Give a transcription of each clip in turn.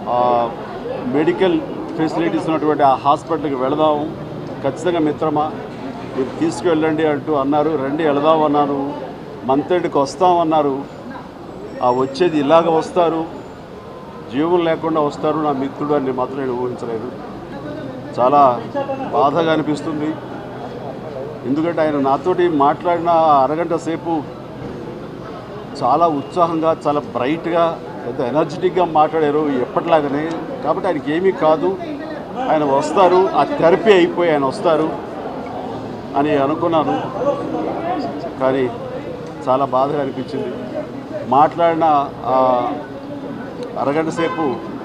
ఆ, medical facilities ఉన్నటువంటి ఆ హాస్పిటల్కి వెళదాం ఖచ్చితంగా మిత్రమా మీరు తీసుకువెళ్ళండి అంటూ అన్నారు రండి వెళదాం అన్నాను మంత్ ఎండ్కి వస్తామన్నారు ఆ వచ్చేది ఇలాగ వస్తారు జీవం లేకుండా వస్తారు నా మిత్రుడు అని మాత్రం నేను ఊహించలేదు చాలా బాధగా అనిపిస్తుంది ఎందుకంటే ఆయన నాతోటి మాట్లాడిన ఆ అరగంట సేపు చాలా ఉత్సాహంగా చాలా బ్రైట్గా ఎంత ఎనర్జెటిక్గా మాట్లాడారు ఎప్పటిలాగానే కాబట్టి ఆయనకి ఏమీ కాదు ఆయన వస్తారు ఆ థెరపీ అయిపోయి ఆయన వస్తారు అని అనుకున్నాను కానీ చాలా బాధగా అనిపించింది మాట్లాడిన ఆ అరగంట సేపు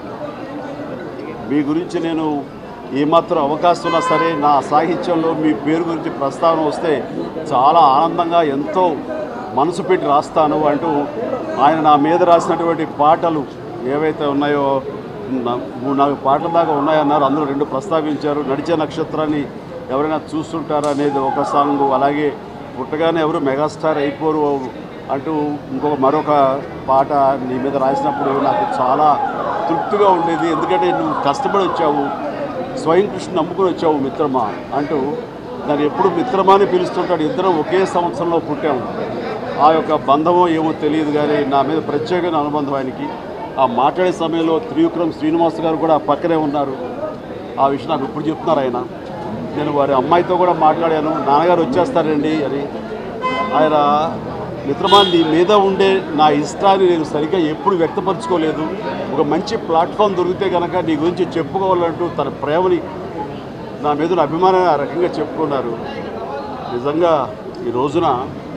మీ గురించి నేను ఏమాత్రం అవకాశం ఉన్నా సరే నా సాహిత్యంలో మీ పేరు గురించి ప్రస్తావన వస్తే చాలా ఆనందంగా ఎంతో మనసు పెట్టి రాస్తాను అంటూ ఆయన నా మీద రాసినటువంటి పాటలు ఏవైతే ఉన్నాయో నా- మూడు నాలుగు పాటల దాకా ఉన్నాయన్నారు అందులో రెండు ప్రస్తావించారు నడిచే నక్షత్రాన్ని ఎవరైనా చూస్తుంటారా అనేది ఒక సాంగ్ అలాగే పుట్టగానే ఎవరు మెగాస్టార్ అయిపోరు అంటూ ఇంకొక మరొక పాట నీ మీద రాసినప్పుడు నాకు చాలా తృప్తిగా ఉండేది ఎందుకంటే నువ్వు కష్టపడి వచ్చావు స్వయం కృష్ణ నమ్ముకుని వచ్చావు మిత్రమా అంటూ దాన్ని ఎప్పుడు మిత్రమా అని పిలుస్తుంటాడు ఇద్దరం ఒకే సంవత్సరంలో పుట్టాము ఆ యొక్క బంధమో ఏమో తెలియదు కానీ నా మీద ప్రత్యేకమైన అనుబంధం ఆయనకి ఆ మాట్లాడే సమయంలో త్రివిక్రమ్ శ్రీనివాస్ గారు కూడా పక్కనే ఉన్నారు ఆ విషయం నాకు ఇప్పుడు చెప్తున్నారు ఆయన నేను వారి అమ్మాయితో కూడా మాట్లాడాను నాన్నగారు వచ్చేస్తారండి అని ఆయన మిత్రమా నీ మీద ఉండే నా ఇష్టాన్ని నేను సరిగ్గా ఎప్పుడు వ్యక్తపరచుకోలేదు ఒక మంచి ప్లాట్ఫామ్ దొరికితే కనుక నీ గురించి చెప్పుకోవాలంటూ తన ప్రేమని నా మీద ఉన్న అభిమానాన్ని ఆ రకంగా చెప్పుకున్నారు నిజంగా ఈ రోజున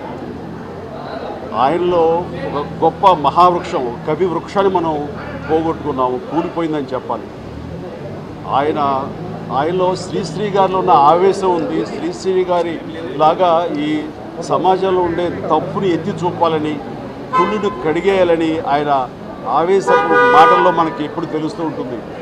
ఆయనలో ఒక గొప్ప మహావృక్షం ఒక కవి వృక్షాన్ని మనం పోగొట్టుకున్నాము కూలిపోయిందని చెప్పాలి ఆయన ఆయనలో శ్రీశ్రీ గారిలో ఉన్న ఆవేశం ఉంది శ్రీశ్రీ గారి లాగా ఈ సమాజంలో ఉండే తప్పుని ఎత్తి చూపాలని కుళ్ళును కడిగేయాలని ఆయన ఆవేశపు మాటల్లో మనకి ఎప్పుడు తెలుస్తూ ఉంటుంది